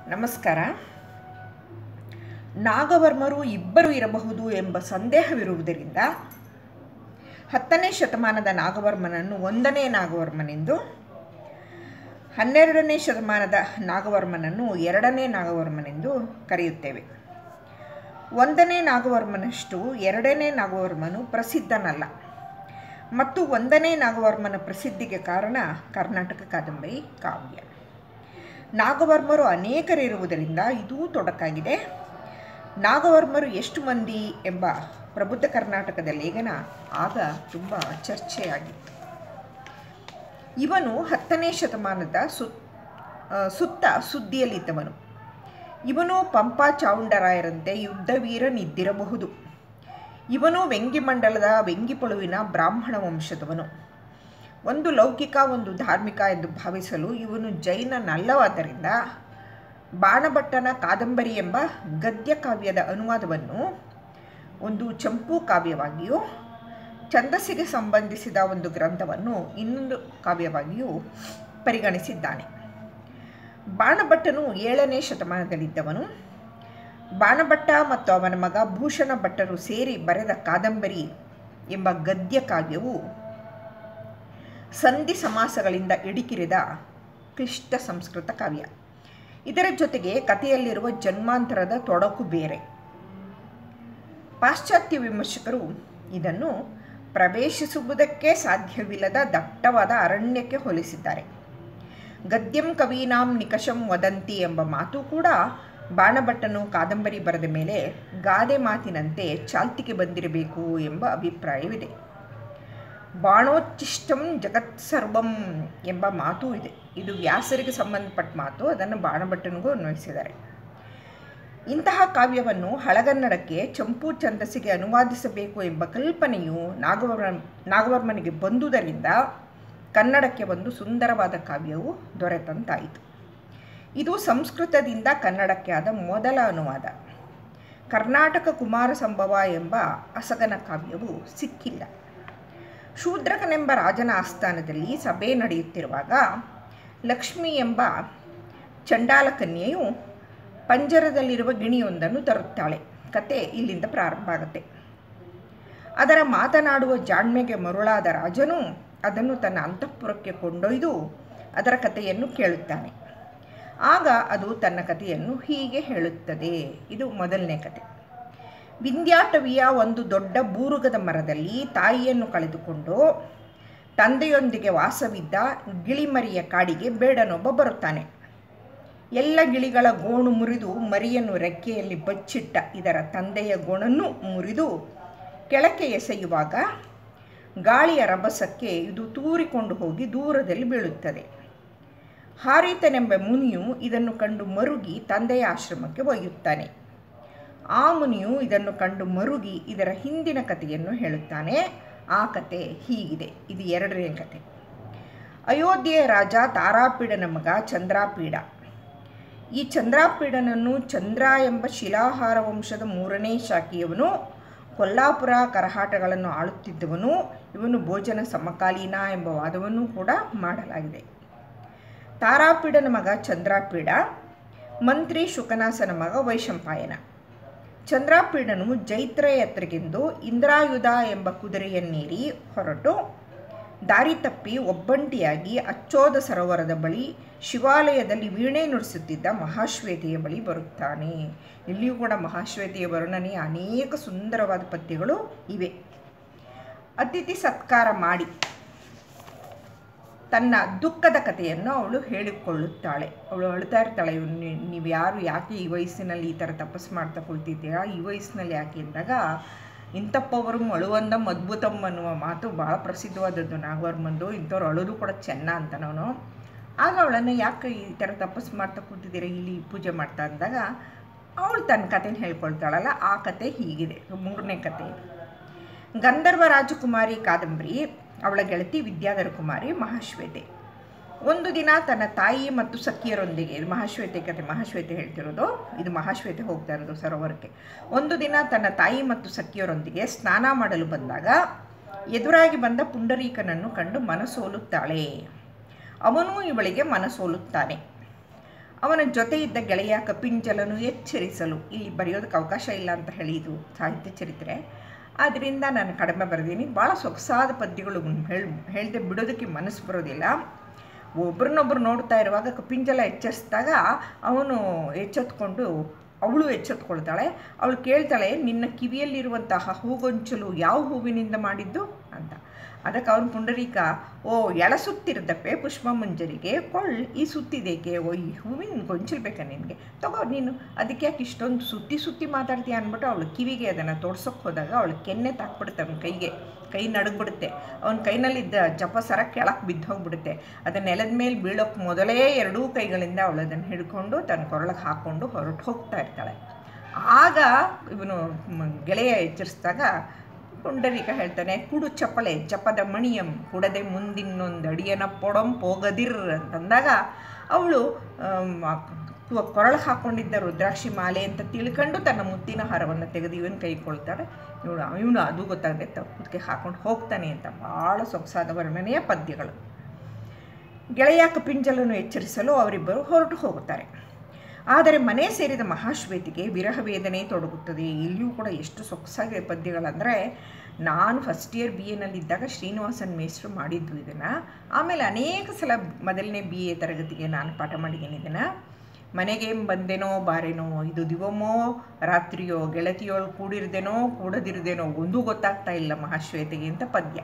ನಮಸ್ಕಾರ ನಾಗವರ್ಮರು ಇಬ್ಬರು ಇರಬಹುದು ಎಂಬ ಸಂದೇಹವಿರುವುದರಿಂದ ಹತ್ತನೇ ಶತಮಾನದ ನಾಗವರ್ಮನನ್ನು ಒಂದನೇ ನಾಗವರ್ಮನೆಂದು ಹನ್ನೆರಡನೇ ಶತಮಾನದ ನಾಗವರ್ಮನನ್ನು ಎರಡನೇ ನಾಗವರ್ಮನೆಂದು ಕರೆಯುತ್ತೇವೆ ಒಂದನೇ ನಾಗವರ್ಮನಷ್ಟು ಎರಡನೇ ನಾಗವರ್ಮನು ಪ್ರಸಿದ್ಧನಲ್ಲ ಮತ್ತು ಒಂದನೇ ನಾಗವರ್ಮನ ಪ್ರಸಿದ್ಧಿಗೆ ಕಾರಣ ಕರ್ನಾಟಕ ಕಾದಂಬರಿ ಕಾವ್ಯ ನಾಗವರ್ಮರು ಅನೇಕರಿರುವುದರಿಂದ ಇದೂ ತೊಡಕಾಗಿದೆ ನಾಗವರ್ಮರು ಎಷ್ಟು ಮಂದಿ ಎಂಬ ಪ್ರಬುದ್ಧ ಕರ್ನಾಟಕದ ಲೇಖನ ಆಗ ತುಂಬ ಚರ್ಚೆಯಾಗಿತ್ತು ಇವನು ಹತ್ತನೇ ಶತಮಾನದ ಸುತ್ ಸುತ್ತ ಸುದ್ದಿಯಲ್ಲಿದ್ದವನು ಇವನು ಪಂಪ ಚಾವುಂಡರಾಯರಂತೆ ಯುದ್ಧವೀರನಿದ್ದಿರಬಹುದು ಇವನು ವೆಂಗಿಮಂಡಲದ ವೆಂಗಿಪಳುವಿನ ಬ್ರಾಹ್ಮಣ ವಂಶದವನು ಒಂದು ಲೌಕಿಕ ಒಂದು ಧಾರ್ಮಿಕ ಎಂದು ಭಾವಿಸಲು ಇವನು ಜೈನನಲ್ಲವಾದ್ದರಿಂದ ಬಾಣಭಟ್ಟನ ಕಾದಂಬರಿ ಎಂಬ ಗದ್ಯ ಕಾವ್ಯದ ಅನುವಾದವನ್ನು ಒಂದು ಚಂಪು ಕಾವ್ಯವಾಗಿಯೂ ಛಂದಸ್ಸಿಗೆ ಸಂಬಂಧಿಸಿದ ಒಂದು ಗ್ರಂಥವನ್ನು ಇನ್ನೊಂದು ಕಾವ್ಯವಾಗಿಯೂ ಪರಿಗಣಿಸಿದ್ದಾನೆ ಬಾಣಭಟ್ಟನು ಏಳನೇ ಶತಮಾನದಲ್ಲಿದ್ದವನು ಬಾಣಭಟ್ಟ ಮತ್ತು ಅವನ ಮಗ ಭೂಷಣ ಭಟ್ಟರು ಸೇರಿ ಬರೆದ ಕಾದಂಬರಿ ಎಂಬ ಗದ್ಯ ಕಾವ್ಯವು ಸಂಧಿ ಸಮಾಸಗಳಿಂದ ಇಡಿಕಿರಿದ ಕ್ಲಿಷ್ಟ ಸಂಸ್ಕೃತ ಕಾವ್ಯ ಇದರ ಜೊತೆಗೆ ಕಥೆಯಲ್ಲಿರುವ ಜನ್ಮಾಂತರದ ತೊಡಕು ಬೇರೆ ಪಾಶ್ಚಾತ್ಯ ವಿಮರ್ಶಕರು ಇದನ್ನು ಪ್ರವೇಶಿಸುವುದಕ್ಕೆ ಸಾಧ್ಯವಿಲ್ಲದ ದಟ್ಟವಾದ ಅರಣ್ಯಕ್ಕೆ ಹೋಲಿಸಿದ್ದಾರೆ ಗದ್ಯಂ ಕವೀನಾಂ ನಿಕಷಂ ವದಂತಿ ಎಂಬ ಮಾತು ಕೂಡ ಬಾಣಭಟ್ಟನು ಕಾದಂಬರಿ ಬರೆದ ಮೇಲೆ ಗಾದೆ ಮಾತಿನಂತೆ ಚಾಲ್ತಿಗೆ ಬಂದಿರಬೇಕು ಎಂಬ ಅಭಿಪ್ರಾಯವಿದೆ ಬಾಣೋಚ್ಚಿಷ್ಟಂ ಜಗತ್ ಸರ್ವಂ ಎಂಬ ಮಾತೂ ಇದೆ ಇದು ವ್ಯಾಸರಿಗೆ ಸಂಬಂಧಪಟ್ಟ ಮಾತು ಅದನ್ನು ಬಾಣಭಟ್ಟನಿಗೂ ಅನ್ವಯಿಸಿದ್ದಾರೆ ಇಂತಹ ಕಾವ್ಯವನ್ನು ಹಳಗನ್ನಡಕ್ಕೆ ಚಂಪು ಛಂದಸ್ಸಿಗೆ ಅನುವಾದಿಸಬೇಕು ಎಂಬ ಕಲ್ಪನೆಯು ನಾಗವರ್ಮ ನಾಗವರ್ಮನಿಗೆ ಬಂದುದರಿಂದ ಕನ್ನಡಕ್ಕೆ ಒಂದು ಸುಂದರವಾದ ಕಾವ್ಯವು ದೊರೆತಂತಾಯಿತು ಇದು ಸಂಸ್ಕೃತದಿಂದ ಕನ್ನಡಕ್ಕೆ ಆದ ಮೊದಲ ಅನುವಾದ ಕರ್ನಾಟಕ ಕುಮಾರ ಸಂಭವ ಎಂಬ ಅಸಗನ ಕಾವ್ಯವು ಸಿಕ್ಕಿಲ್ಲ ಶೂದ್ರಕನೆಂಬ ರಾಜನ ಆಸ್ಥಾನದಲ್ಲಿ ಸಭೆ ನಡೆಯುತ್ತಿರುವಾಗ ಲಕ್ಷ್ಮಿ ಎಂಬ ಚಂಡಾಲ ಕನ್ಯೆಯು ಪಂಜರದಲ್ಲಿರುವ ಗಿಣಿಯೊಂದನ್ನು ತರುತ್ತಾಳೆ ಕತೆ ಇಲ್ಲಿಂದ ಪ್ರಾರಂಭ ಆಗುತ್ತೆ ಅದರ ಮಾತನಾಡುವ ಜಾಣ್ಮೆಗೆ ಮರುಳಾದ ರಾಜನು ಅದನ್ನು ತನ್ನ ಅಂತಃಪುರಕ್ಕೆ ಕೊಂಡೊಯ್ದು ಅದರ ಕಥೆಯನ್ನು ಕೇಳುತ್ತಾನೆ ಆಗ ಅದು ತನ್ನ ಕಥೆಯನ್ನು ಹೀಗೆ ಹೇಳುತ್ತದೆ ಇದು ಮೊದಲನೇ ಕತೆ ವಿಂಧ್ಯಾಟವಿಯ ಒಂದು ದೊಡ್ಡ ಬೂರುಗದ ಮರದಲ್ಲಿ ತಾಯಿಯನ್ನು ಕಳೆದುಕೊಂಡು ತಂದೆಯೊಂದಿಗೆ ವಾಸವಿದ್ದ ಗಿಳಿಮರಿಯ ಕಾಡಿಗೆ ಬೇಡನೊಬ್ಬ ಬರುತ್ತಾನೆ ಎಲ್ಲ ಗಿಳಿಗಳ ಗೋಣು ಮುರಿದು ಮರಿಯನ್ನು ರೆಕ್ಕೆಯಲ್ಲಿ ಬಚ್ಚಿಟ್ಟ ಇದರ ತಂದೆಯ ಗೋಣನ್ನು ಮುರಿದು ಕೆಳಕ್ಕೆ ಎಸೆಯುವಾಗ ಗಾಳಿಯ ರಭಸಕ್ಕೆ ಇದು ತೂರಿಕೊಂಡು ಹೋಗಿ ದೂರದಲ್ಲಿ ಬೀಳುತ್ತದೆ ಹಾರೀತನೆಂಬ ಮುನಿಯು ಇದನ್ನು ಕಂಡು ಮರುಗಿ ತಂದೆಯ ಆಶ್ರಮಕ್ಕೆ ಒಯ್ಯುತ್ತಾನೆ ಆ ಮುನಿಯು ಇದನ್ನು ಕಂಡು ಮರುಗಿ ಇದರ ಹಿಂದಿನ ಕಥೆಯನ್ನು ಹೇಳುತ್ತಾನೆ ಆ ಕತೆ ಹೀಗಿದೆ ಇದು ಎರಡನೇ ಕತೆ ಅಯೋಧ್ಯೆಯ ರಾಜ ತಾರಾಪೀಡನ ಮಗ ಚಂದ್ರಾಪೀಡ ಈ ಚಂದ್ರಾಪೀಡನನ್ನು ಚಂದ್ರ ಎಂಬ ಶಿಲಾಹಾರ ವಂಶದ ಮೂರನೇ ಶಾಖೆಯವನು ಕೊಲ್ಲಾಪುರ ಕರಹಾಟಗಳನ್ನು ಆಳುತ್ತಿದ್ದವನು ಇವನು ಭೋಜನ ಸಮಕಾಲೀನ ಎಂಬ ವಾದವನ್ನು ಕೂಡ ಮಾಡಲಾಗಿದೆ ತಾರಾಪೀಡನ ಮಗ ಚಂದ್ರಾಪೀಡ ಮಂತ್ರಿ ಶುಕನಾಸನ ಮಗ ವೈಶಂಪಾಯನ ಚಂದ್ರಾಪೀಡನು ಜೈತ್ರ ಯಾತ್ರೆಗೆಂದು ಇಂದ್ರಾಯುಧ ಎಂಬ ಕುದುರೆಯನ್ನೇರಿ ಹೊರಟು ದಾರಿ ತಪ್ಪಿ ಒಬ್ಬಂಟಿಯಾಗಿ ಅಚ್ಚೋದ ಸರೋವರದ ಬಳಿ ಶಿವಾಲಯದಲ್ಲಿ ವೀಣೆ ನುಡಿಸುತ್ತಿದ್ದ ಮಹಾಶ್ವೇತೆಯ ಬಳಿ ಬರುತ್ತಾನೆ ಇಲ್ಲಿಯೂ ಕೂಡ ಮಹಾಶ್ವೇತೆಯ ವರ್ಣನೆಯ ಅನೇಕ ಸುಂದರವಾದ ಪದ್ಯಗಳು ಇವೆ ಅತಿಥಿ ಸತ್ಕಾರ ಮಾಡಿ ತನ್ನ ದುಃಖದ ಕಥೆಯನ್ನು ಅವಳು ಹೇಳಿಕೊಳ್ಳುತ್ತಾಳೆ ಅವಳು ಅಳ್ತಾ ಇರ್ತಾಳೆ ನೀವು ಯಾರು ಯಾಕೆ ಈ ವಯಸ್ಸಿನಲ್ಲಿ ಈ ಥರ ತಪಸ್ಸು ಮಾಡ್ತಾ ಕುಳಿತಿದ್ದೀರಾ ಈ ವಯಸ್ಸಿನಲ್ಲಿ ಯಾಕೆ ಅಂದಾಗ ಇಂಥಪ್ಪವರು ಅಳುವಂದಂ ಅದ್ಭುತಂ ಅನ್ನುವ ಮಾತು ಭಾಳ ಪ್ರಸಿದ್ಧವಾದದ್ದು ನಾಗವರ್ಮಂದು ಇಂಥವ್ರು ಅಳೋದು ಕೂಡ ಚೆನ್ನ ಅಂತ ನಾನು ಆಗ ಅವಳನ್ನು ಯಾಕೆ ಈ ಥರ ತಪಸ್ಸು ಮಾಡ್ತಾ ಕೂತಿದ್ದೀರಾ ಇಲ್ಲಿ ಪೂಜೆ ಮಾಡ್ತಾ ಅಂದಾಗ ಅವಳು ತನ್ನ ಕಥೆನ ಹೇಳ್ಕೊಳ್ತಾಳಲ್ಲ ಆ ಕತೆ ಹೀಗಿದೆ ಮೂರನೇ ಕತೆ ಗಂಧರ್ವ ರಾಜಕುಮಾರಿ ಕಾದಂಬರಿ ಅವಳ ಗೆಳತಿ ವಿದ್ಯಾಧರ ಕುಮಾರಿ ಮಹಾಶ್ವೇತೆ ಒಂದು ದಿನ ತನ್ನ ತಾಯಿ ಮತ್ತು ಸಖಿಯರೊಂದಿಗೆ ಇದು ಮಹಾಶ್ವೇತೆ ಕತೆ ಮಹಾಶ್ವೇತೆ ಹೇಳ್ತಿರೋದು ಇದು ಮಹಾಶ್ವೇತೆ ಹೋಗ್ತಾ ಇರೋದು ಸರೋವರಕ್ಕೆ ಒಂದು ದಿನ ತನ್ನ ತಾಯಿ ಮತ್ತು ಸಖಿಯರೊಂದಿಗೆ ಸ್ನಾನ ಮಾಡಲು ಬಂದಾಗ ಎದುರಾಗಿ ಬಂದ ಪುಂಡರೀಕನನ್ನು ಕಂಡು ಮನಸೋಲುತ್ತಾಳೆ ಅವನೂ ಇವಳಿಗೆ ಮನಸೋಲುತ್ತಾನೆ ಅವನ ಜೊತೆ ಇದ್ದ ಗೆಳೆಯ ಕಪಿಂಚಲನು ಎಚ್ಚರಿಸಲು ಇಲ್ಲಿ ಬರೆಯೋದಕ್ಕೆ ಅವಕಾಶ ಇಲ್ಲ ಅಂತ ಹೇಳಿ ಇದು ಸಾಹಿತ್ಯ ಚರಿತ್ರೆ ಆದ್ದರಿಂದ ನಾನು ಕಡಿಮೆ ಬರೆದೀನಿ ಭಾಳ ಸೊಗಸಾದ ಪದ್ಯಗಳು ಹೇಳಿ ಹೇಳ್ದೆ ಬಿಡೋದಕ್ಕೆ ಮನಸ್ಸು ಬರೋದಿಲ್ಲ ಒಬ್ರನ್ನೊಬ್ರು ನೋಡ್ತಾ ಇರುವಾಗ ಕಪಿಂಜಲ ಎಚ್ಚರಿಸಿದಾಗ ಅವನು ಎಚ್ಚೆತ್ಕೊಂಡು ಅವಳು ಎಚ್ಚೆತ್ಕೊಳ್ತಾಳೆ ಅವಳು ಕೇಳ್ತಾಳೆ ನಿನ್ನ ಕಿವಿಯಲ್ಲಿರುವಂತಹ ಹೂಗೊಂಚಲು ಯಾವ ಹೂವಿನಿಂದ ಮಾಡಿದ್ದು ಅಂತ ಅದಕ್ಕೆ ಅವನು ಪುಂಡರೀಕ ಓ ಎಳಸುತ್ತಿರದಪ್ಪೆ ಪುಷ್ಪ ಮುಂಜರಿಗೆ ಕೊಳ್ಳ್ ಈ ಸುತ್ತಿದೇಕೆ ಓ ಈ ಹೂವಿನ ಗೊಂಚಲು ಬೇಕಾ ನಿನಗೆ ತಗೋ ನೀನು ಅದಕ್ಕೆ ಯಾಕೆ ಇಷ್ಟೊಂದು ಸುತ್ತಿ ಸುತ್ತಿ ಮಾತಾಡ್ತೀಯ ಅಂದ್ಬಿಟ್ಟು ಅವಳು ಕಿವಿಗೆ ಅದನ್ನು ತೋರ್ಸೋಕೆ ಹೋದಾಗ ಅವಳು ಕೆನ್ನೆ ತಾಕ್ಬಿಡುತ್ತೆ ಅವನ ಕೈಗೆ ಕೈ ನಡಗ್ಬಿಡುತ್ತೆ ಅವನ ಕೈನಲ್ಲಿದ್ದ ಜಪಸರ ಕೆಳಕ್ಕೆ ಬಿದ್ದು ಹೋಗ್ಬಿಡುತ್ತೆ ಅದನ್ನ ನೆಲದ ಮೇಲೆ ಬೀಳೋಕ್ಕೆ ಮೊದಲೇ ಎರಡೂ ಕೈಗಳಿಂದ ಅವಳು ಅದನ್ನು ಹಿಡ್ಕೊಂಡು ತನ್ನ ಕೊರಳಿಗೆ ಹಾಕ್ಕೊಂಡು ಹೊರಟು ಹೋಗ್ತಾ ಇರ್ತಾಳೆ ಆಗ ಇವನು ಮ- ಗೆಳೆಯ ಎಚ್ಚರಿಸಿದಾಗ ಪುಂಡರೀಕ ಹೇಳ್ತಾನೆ ಕುಡು ಚಪ್ಪಳೆ ಜಪದ ಮಣಿಯಂ ಕುಡದೆ ಮುಂದಿನ್ನೊಂದು ಅಡಿಯನ ಪೊಡಂ ಪೋಗದಿರ್ ಅಂತಂದಾಗ ಅವಳು ಕೊರಳು ಹಾಕ್ಕೊಂಡಿದ್ದ ರುದ್ರಾಕ್ಷಿ ಮಾಲೆ ಅಂತ ತಿಳ್ಕೊಂಡು ತನ್ನ ಮುತ್ತಿನ ಹಾರವನ್ನು ತೆಗೆದು ಇವನ್ ಕೈ ಕೊಳ್ತಾಳೆ ಇವಳು ಇವನು ಅದು ಗೊತ್ತಾಗದೆ ತಪ್ಪದಕ್ಕೆ ಹಾಕೊಂಡು ಹೋಗ್ತಾನೆ ಅಂತ ಭಾಳ ಸೊಗಸಾದ ವರ್ಣನೆಯ ಪದ್ಯಗಳು ಗೆಳೆಯ ಕಪಿಂಜಲನ್ನು ಎಚ್ಚರಿಸಲು ಅವರಿಬ್ಬರು ಹೊರಟು ಹೋಗುತ್ತಾರೆ ಆದರೆ ಮನೆ ಸೇರಿದ ಮಹಾಶ್ವೇತಿಗೆ ವಿರಹ ವೇದನೆ ತೊಡಗುತ್ತದೆ ಇಲ್ಲಿಯೂ ಕೂಡ ಎಷ್ಟು ಸೊಗಸಾಗಿ ಪದ್ಯಗಳಂದರೆ ನಾನು ಫಸ್ಟ್ ಇಯರ್ ಬಿ ಎನಲ್ಲಿದ್ದಾಗ ಶ್ರೀನಿವಾಸನ್ ಮೇಸ್ಟ್ರು ಮಾಡಿದ್ದು ಇದನ್ನು ಆಮೇಲೆ ಅನೇಕ ಸಲ ಮೊದಲನೇ ಬಿ ಎ ತರಗತಿಗೆ ನಾನು ಪಾಠ ಮಾಡಿದ್ದೀನಿ ಇದನ್ನು ಮನೆಗೆ ಬಂದೇನೋ ಬಾರೇನೋ ಇದು ದಿವಮೋ ರಾತ್ರಿಯೋ ಗೆಳತಿಯೋಳು ಕೂಡಿರ್ದೇನೋ ಕೂಡದಿರ್ದೇನೋ ಒಂದೂ ಗೊತ್ತಾಗ್ತಾ ಇಲ್ಲ ಮಹಾಶ್ವೇತೆಗೆ ಅಂತ ಪದ್ಯ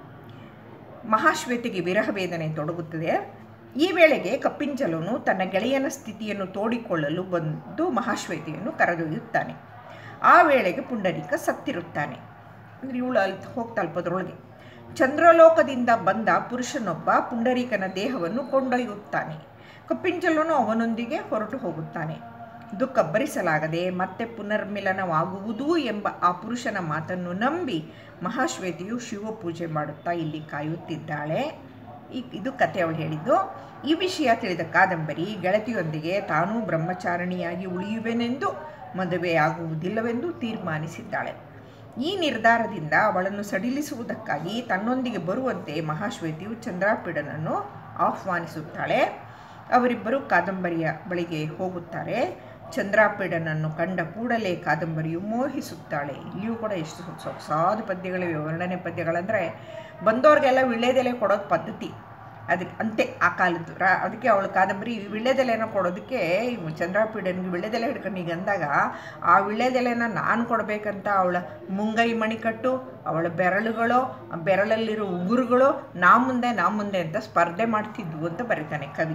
ಮಹಾಶ್ವೇತೆಗೆ ವಿರಹ ವೇದನೆ ತೊಡಗುತ್ತದೆ ಈ ವೇಳೆಗೆ ಕಪ್ಪಿಂಚಲನು ತನ್ನ ಗೆಳೆಯನ ಸ್ಥಿತಿಯನ್ನು ತೋಡಿಕೊಳ್ಳಲು ಬಂದು ಮಹಾಶ್ವೇತೆಯನ್ನು ಕರೆದೊಯ್ಯುತ್ತಾನೆ ಆ ವೇಳೆಗೆ ಪುಂಡರೀಕ ಸತ್ತಿರುತ್ತಾನೆ ಅಂದರೆ ಇವಳು ಅಲ್ಲಿ ಹೋಗಿ ತಲುಪೋದ್ರೊಳಗೆ ಚಂದ್ರಲೋಕದಿಂದ ಬಂದ ಪುರುಷನೊಬ್ಬ ಪುಂಡರೀಕನ ದೇಹವನ್ನು ಕೊಂಡೊಯ್ಯುತ್ತಾನೆ ಕಪ್ಪಿಂಚಲನು ಅವನೊಂದಿಗೆ ಹೊರಟು ಹೋಗುತ್ತಾನೆ ದುಃಖ ಭರಿಸಲಾಗದೆ ಮತ್ತೆ ಪುನರ್ಮಿಲನವಾಗುವುದು ಎಂಬ ಆ ಪುರುಷನ ಮಾತನ್ನು ನಂಬಿ ಮಹಾಶ್ವೇತೆಯು ಶಿವಪೂಜೆ ಮಾಡುತ್ತಾ ಇಲ್ಲಿ ಕಾಯುತ್ತಿದ್ದಾಳೆ ಈ ಇದು ಕತೆ ಅವಳು ಹೇಳಿದ್ದು ಈ ವಿಷಯ ತಿಳಿದ ಕಾದಂಬರಿ ಗೆಳತಿಯೊಂದಿಗೆ ತಾನೂ ಬ್ರಹ್ಮಚಾರಿಣಿಯಾಗಿ ಉಳಿಯುವೆನೆಂದು ಮದುವೆಯಾಗುವುದಿಲ್ಲವೆಂದು ತೀರ್ಮಾನಿಸಿದ್ದಾಳೆ ಈ ನಿರ್ಧಾರದಿಂದ ಅವಳನ್ನು ಸಡಿಲಿಸುವುದಕ್ಕಾಗಿ ತನ್ನೊಂದಿಗೆ ಬರುವಂತೆ ಮಹಾಶ್ವೇತಿಯು ಚಂದ್ರಾಪೀಡನನ್ನು ಆಹ್ವಾನಿಸುತ್ತಾಳೆ ಅವರಿಬ್ಬರು ಕಾದಂಬರಿಯ ಬಳಿಗೆ ಹೋಗುತ್ತಾರೆ ಚಂದ್ರಾಪೀಡನನ್ನು ಕಂಡ ಕೂಡಲೇ ಕಾದಂಬರಿಯು ಮೋಹಿಸುತ್ತಾಳೆ ಇಲ್ಲಿಯೂ ಕೂಡ ಎಷ್ಟು ಸೊಗಸಾದ ಪದ್ಯಗಳಿವೆ ವರ್ಣನೆ ಪದ್ಯಗಳಂದರೆ ಬಂದವ್ರಿಗೆಲ್ಲ ವಿಳ್ಳೆದೆಲೆ ಕೊಡೋದು ಪದ್ಧತಿ ಅದಕ್ಕೆ ಅಂತೆ ಆ ಕಾಲದ್ದು ರಾ ಅದಕ್ಕೆ ಅವಳು ಕಾದಂಬರಿ ವಿಳ್ಳೆದೆಲೆನ ಕೊಡೋದಕ್ಕೆ ಇವ್ ಚಂದ್ರಾಪೀಡನಿಗೆ ವಿಳ್ಳೆದೆಲೆ ಹಿಡ್ಕೊಂಡು ಈಗ ಅಂದಾಗ ಆ ವಿಳ್ಳೆದೆಲೆನ ನಾನು ಕೊಡಬೇಕಂತ ಅವಳ ಮುಂಗೈ ಮಣಿಕಟ್ಟು ಅವಳ ಬೆರಳುಗಳು ಆ ಬೆರಳಲ್ಲಿರೋ ಉಗುರುಗಳು ನಾ ಮುಂದೆ ನಾ ಮುಂದೆ ಅಂತ ಸ್ಪರ್ಧೆ ಮಾಡ್ತಿದ್ವು ಅಂತ ಬರೀತಾನೆ ಕವಿ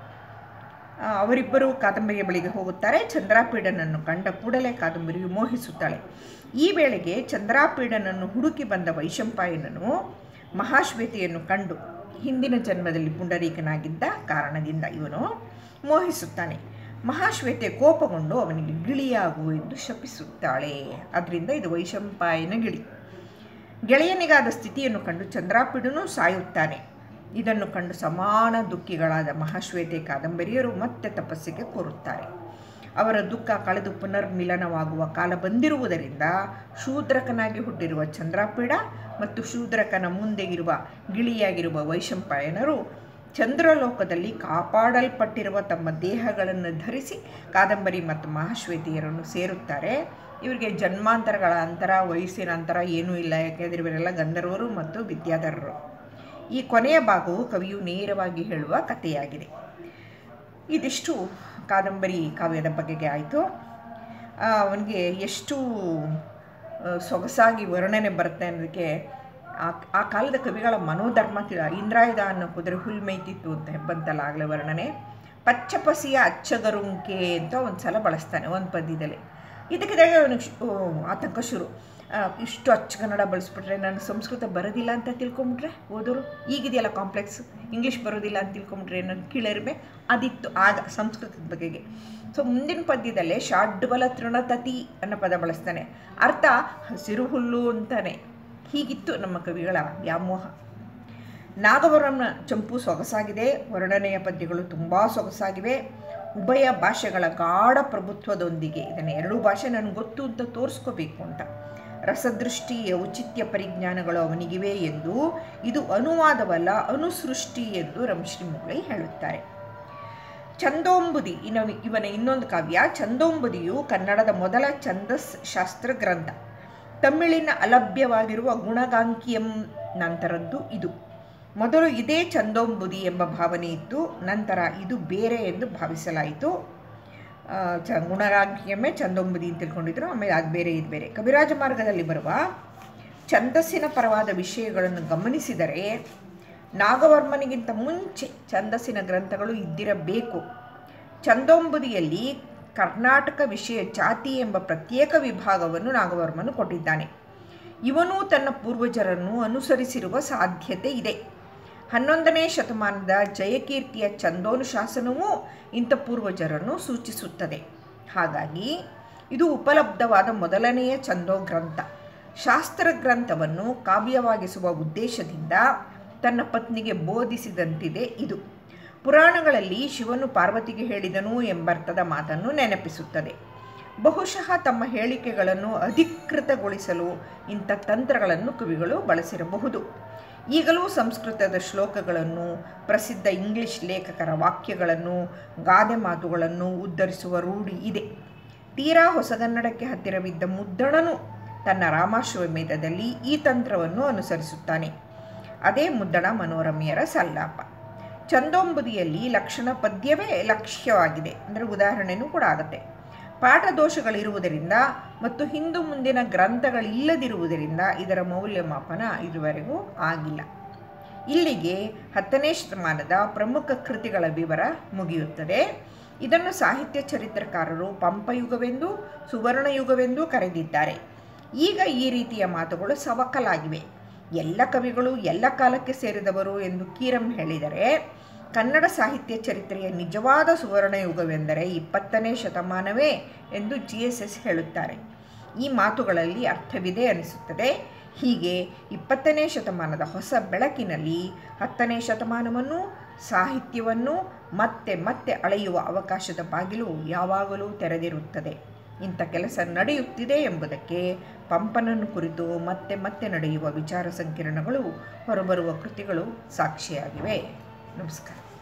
ಆ, ಅವರಿಬ್ಬರು ಕಾದಂಬರಿಯ ಬಳಿಗೆ ಹೋಗುತ್ತಾರೆ ಚಂದ್ರಾಪೀಡನನ್ನು ಕಂಡ ಕೂಡಲೇ ಕಾದಂಬರಿಯು ಮೋಹಿಸುತ್ತಾಳೆ ಈ ವೇಳೆಗೆ ಚಂದ್ರಾಪೀಡನನ್ನು ಹುಡುಕಿ ಬಂದ ವೈಶಂಪಾಯನನು ಮಹಾಶ್ವೇತೆಯನ್ನು ಕಂಡು ಹಿಂದಿನ ಜನ್ಮದಲ್ಲಿ ಪುಂಡರೀಕನಾಗಿದ್ದ ಕಾರಣದಿಂದ ಇವನು ಮೋಹಿಸುತ್ತಾನೆ ಮಹಾಶ್ವೇತೆ ಕೋಪಗೊಂಡು ಅವನಿಗೆ ಗಿಳಿಯಾಗು ಎಂದು ಶಪಿಸುತ್ತಾಳೆ ಅದರಿಂದ ಇದು ವೈಶಂಪಾಯನ ಗಿಳಿ ಗೆಳೆಯನಿಗಾದ ಸ್ಥಿತಿಯನ್ನು ಕಂಡು ಚಂದ್ರಾಪೀಡನು ಸಾಯುತ್ತಾನೆ ಇದನ್ನು ಕಂಡು ಸಮಾನ ದುಃಖಿಗಳಾದ ಮಹಾಶ್ವೇತೆ ಕಾದಂಬರಿಯರು ಮತ್ತೆ ತಪಸ್ಸಿಗೆ ಕೋರುತ್ತಾರೆ ಅವರ ದುಃಖ ಕಳೆದು ಪುನರ್ಮಿಲನವಾಗುವ ಕಾಲ ಬಂದಿರುವುದರಿಂದ ಶೂದ್ರಕನಾಗಿ ಹುಟ್ಟಿರುವ ಚಂದ್ರಾಪೀಡ ಮತ್ತು ಶೂದ್ರಕನ ಮುಂದೆ ಇರುವ ಗಿಳಿಯಾಗಿರುವ ವೈಶಂಪಾಯನರು ಚಂದ್ರಲೋಕದಲ್ಲಿ ಕಾಪಾಡಲ್ಪಟ್ಟಿರುವ ತಮ್ಮ ದೇಹಗಳನ್ನು ಧರಿಸಿ ಕಾದಂಬರಿ ಮತ್ತು ಮಹಾಶ್ವೇತೆಯರನ್ನು ಸೇರುತ್ತಾರೆ ಇವರಿಗೆ ಜನ್ಮಾಂತರಗಳ ಅಂತರ ವಯಸ್ಸಿನ ಅಂತರ ಏನೂ ಇಲ್ಲ ಯಾಕೆಂದರೆ ಇವರೆಲ್ಲ ಗಂಧರ್ವರು ಮತ್ತು ವಿದ್ಯಾಧರರು ಈ ಕೊನೆಯ ಭಾಗವು ಕವಿಯು ನೇರವಾಗಿ ಹೇಳುವ ಕಥೆಯಾಗಿದೆ ಇದಿಷ್ಟು ಕಾದಂಬರಿ ಕಾವ್ಯದ ಬಗೆಗೆ ಆಯಿತು ಅವನಿಗೆ ಎಷ್ಟು ಆ, ಸೊಗಸಾಗಿ ವರ್ಣನೆ ಬರುತ್ತೆ ಅನ್ನೋದಕ್ಕೆ ಆ ಆ ಕಾಲದ ಕವಿಗಳ ಮನೋಧರ್ಮ ತಿಳ ಇಂದ್ರಾಯುಧ ಅನ್ನೋ ಕುದುರೆ ಹುಲ್ಮೈತಿತ್ತು ಅಂತ ಬಂತಲ್ಲ ಆಗಲೇ ವರ್ಣನೆ ಪಚ್ಚಪಸಿಯ ಅಚ್ಚಗರುಂಕೆ ಅಂತ ಒಂದು ಸಲ ಬಳಸ್ತಾನೆ ಒಂದು ಪದ್ಯದಲ್ಲಿ ಇದಕ್ಕಿದಾಗ ಅವನಿಗೆ ಶು- ಓ, ಆತಂಕ ಶುರು ಆ, ಇಷ್ಟು ಅಚ್ಚ ಕನ್ನಡ ಬಳಸ್ಬಿಟ್ರೆ ನಾನು ಸಂಸ್ಕೃತ ಬರೋದಿಲ್ಲ ಅಂತ ತಿಳ್ಕೊಂಬಿಟ್ರೆ ಓದೋರು ಈಗಿದೆಯಲ್ಲ ಕಾಂಪ್ಲೆಕ್ಸ್ ಇಂಗ್ಲೀಷ್ ಬರೋದಿಲ್ಲ ಅಂತ ತಿಳ್ಕೊಂಬಿಟ್ರೆ ನನ್ನ ಕೀಳರಿಮೆ ಅದಿತ್ತು ಆಗ ಸಂಸ್ಕೃತದ ಬಗೆಗೆ ಸೊ ಮುಂದಿನ ಪದ್ಯದಲ್ಲೇ ಶಾಡ್ಬಲ ತೃಣತತಿ ಅನ್ನೋ ಪದ ಬಳಸ್ತಾನೆ ಅರ್ಥ ಹಸಿರು ಹುಲ್ಲು ಅಂತಾನೆ ಹೀಗಿತ್ತು ನಮ್ಮ ಕವಿಗಳ ವ್ಯಾಮೋಹ ನಾಗವರನ ಚಂಪು ಸೊಗಸಾಗಿದೆ ವರ್ಣನೆಯ ಪದ್ಯಗಳು ತುಂಬ ಸೊಗಸಾಗಿವೆ ಉಭಯ ಭಾಷೆಗಳ ಗಾಢ ಪ್ರಭುತ್ವದೊಂದಿಗೆ ಇದನ್ನು ಎರಡೂ ಭಾಷೆ ನನಗೆ ಗೊತ್ತು ಅಂತ ತೋರಿಸ್ಕೋಬೇಕು ಅಂತ ರಸದೃಷ್ಟಿ ಔಚಿತ್ಯ ಪರಿಜ್ಞಾನಗಳು ಅವನಿಗಿವೆ ಎಂದು ಇದು ಅನುವಾದವಲ್ಲ ಅನುಸೃಷ್ಟಿ ಎಂದು ರಂಶ್ರೀ ಮುಗಳಿ ಹೇಳುತ್ತಾರೆ ಚಂದೋಂಬುದಿ ಇನ ಇವನ ಇನ್ನೊಂದು ಕಾವ್ಯ ಚಂದೋಂಬುದಿಯು ಕನ್ನಡದ ಮೊದಲ ಛಂದಸ್ ಶಾಸ್ತ್ರ ಗ್ರಂಥ ತಮಿಳಿನ ಅಲಭ್ಯವಾಗಿರುವ ಗುಣಗಾಂಕಿಯಂ ನಂತರದ್ದು ಇದು ಮೊದಲು ಇದೇ ಚಂದೋಂಬುದಿ ಎಂಬ ಭಾವನೆ ಇತ್ತು ನಂತರ ಇದು ಬೇರೆ ಎಂದು ಭಾವಿಸಲಾಯಿತು ಆ, ಚ ಗುಣಗಾಂಕಿಯಮ್ಮೆ ಚಂದೋಂಬುದಿ ಅಂತ ತಿಳ್ಕೊಂಡಿದ್ರು ಆಮೇಲೆ ಅದು ಬೇರೆ ಇದು ಬೇರೆ ಕವಿರಾಜ ಮಾರ್ಗದಲ್ಲಿ ಬರುವ ಛಂದಸ್ಸಿನ ಪರವಾದ ವಿಷಯಗಳನ್ನು ಗಮನಿಸಿದರೆ ನಾಗವರ್ಮನಿಗಿಂತ ಮುಂಚೆ ಛಂದಸ್ಸಿನ ಗ್ರಂಥಗಳು ಇದ್ದಿರಬೇಕು ಚಂದೋಂಬುದಿಯಲ್ಲಿ ಕರ್ನಾಟಕ ವಿಷಯ ಜಾತಿ ಎಂಬ ಪ್ರತ್ಯೇಕ ವಿಭಾಗವನ್ನು ನಾಗವರ್ಮನು ಕೊಟ್ಟಿದ್ದಾನೆ ಇವನು ತನ್ನ ಪೂರ್ವಜರನ್ನು ಅನುಸರಿಸಿರುವ ಸಾಧ್ಯತೆ ಇದೆ ಹನ್ನೊಂದನೇ ಶತಮಾನದ ಜಯಕೀರ್ತಿಯ ಚಂದೋನುಶಾಸನವೂ ಇಂಥ ಪೂರ್ವಜರನ್ನು ಸೂಚಿಸುತ್ತದೆ ಹಾಗಾಗಿ ಇದು ಉಪಲಬ್ಧವಾದ ಮೊದಲನೆಯ ಚಂದೋ ಗ್ರಂಥ ಶಾಸ್ತ್ರ ಗ್ರಂಥವನ್ನು ಕಾವ್ಯವಾಗಿಸುವ ಉದ್ದೇಶದಿಂದ ತನ್ನ ಪತ್ನಿಗೆ ಬೋಧಿಸಿದಂತಿದೆ ಇದು ಪುರಾಣಗಳಲ್ಲಿ ಶಿವನು ಪಾರ್ವತಿಗೆ ಹೇಳಿದನು ಎಂಬರ್ಥದ ಮಾತನ್ನು ನೆನಪಿಸುತ್ತದೆ ಬಹುಶಃ ತಮ್ಮ ಹೇಳಿಕೆಗಳನ್ನು ಅಧಿಕೃತಗೊಳಿಸಲು ಇಂಥ ತಂತ್ರಗಳನ್ನು ಕವಿಗಳು ಬಳಸಿರಬಹುದು ಈಗಲೂ ಸಂಸ್ಕೃತದ ಶ್ಲೋಕಗಳನ್ನು ಪ್ರಸಿದ್ಧ ಇಂಗ್ಲಿಷ್ ಲೇಖಕರ ವಾಕ್ಯಗಳನ್ನು ಗಾದೆ ಮಾತುಗಳನ್ನು ಉದ್ಧರಿಸುವ ರೂಢಿ ಇದೆ ತೀರಾ ಹೊಸಗನ್ನಡಕ್ಕೆ ಹತ್ತಿರವಿದ್ದ ಮುದ್ದಣನು ತನ್ನ ರಾಮಾಶ್ವಮೇಧದಲ್ಲಿ ಈ ತಂತ್ರವನ್ನು ಅನುಸರಿಸುತ್ತಾನೆ ಅದೇ ಮುದ್ದಣ ಮನೋರಮೆಯರ ಸಲ್ಲಾಪ ಚಂದೋಂಬುದಿಯಲ್ಲಿ ಲಕ್ಷಣ ಪದ್ಯವೇ ಲಕ್ಷ್ಯವಾಗಿದೆ ಅಂದರೆ ಉದಾಹರಣೆನೂ ಕೂಡ ಆಗುತ್ತೆ ಪಾಠದೋಷಗಳಿರುವುದರಿಂದ ಮತ್ತು ಹಿಂದು ಮುಂದಿನ ಗ್ರಂಥಗಳಿಲ್ಲದಿರುವುದರಿಂದ ಇದರ ಮೌಲ್ಯಮಾಪನ ಇದುವರೆಗೂ ಆಗಿಲ್ಲ ಇಲ್ಲಿಗೆ ಹತ್ತನೇ ಶತಮಾನದ ಪ್ರಮುಖ ಕೃತಿಗಳ ವಿವರ ಮುಗಿಯುತ್ತದೆ ಇದನ್ನು ಸಾಹಿತ್ಯ ಚರಿತ್ರಕಾರರು ಪಂಪಯುಗವೆಂದು ಸುವರ್ಣಯುಗವೆಂದೂ ಕರೆದಿದ್ದಾರೆ ಈಗ ಈ ರೀತಿಯ ಮಾತುಗಳು ಸವಕಲಾಗಿವೆ ಎಲ್ಲ ಕವಿಗಳು ಎಲ್ಲ ಕಾಲಕ್ಕೆ ಸೇರಿದವರು ಎಂದು ಕೀರಂ ಹೇಳಿದರೆ ಕನ್ನಡ ಸಾಹಿತ್ಯ ಚರಿತ್ರೆಯ ನಿಜವಾದ ಸುವರ್ಣಯುಗವೆಂದರೆ ಇಪ್ಪತ್ತನೇ ಶತಮಾನವೇ ಎಂದು ಜಿ ಎಸ್ ಎಸ್ ಹೇಳುತ್ತಾರೆ ಈ ಮಾತುಗಳಲ್ಲಿ ಅರ್ಥವಿದೆ ಅನಿಸುತ್ತದೆ ಹೀಗೆ ಇಪ್ಪತ್ತನೇ ಶತಮಾನದ ಹೊಸ ಬೆಳಕಿನಲ್ಲಿ ಹತ್ತನೇ ಶತಮಾನವನ್ನು ಸಾಹಿತ್ಯವನ್ನು ಮತ್ತೆ ಮತ್ತೆ ಅಳೆಯುವ ಅವಕಾಶದ ಬಾಗಿಲು ಯಾವಾಗಲೂ ತೆರೆದಿರುತ್ತದೆ ಇಂಥ ಕೆಲಸ ನಡೆಯುತ್ತಿದೆ ಎಂಬುದಕ್ಕೆ ಪಂಪನನ್ನು ಕುರಿತು ಮತ್ತೆ ಮತ್ತೆ ನಡೆಯುವ ವಿಚಾರ ಸಂಕಿರಣಗಳು ಹೊರಬರುವ ಕೃತಿಗಳು ಸಾಕ್ಷಿಯಾಗಿವೆ ನಮಸ್ಕಾರ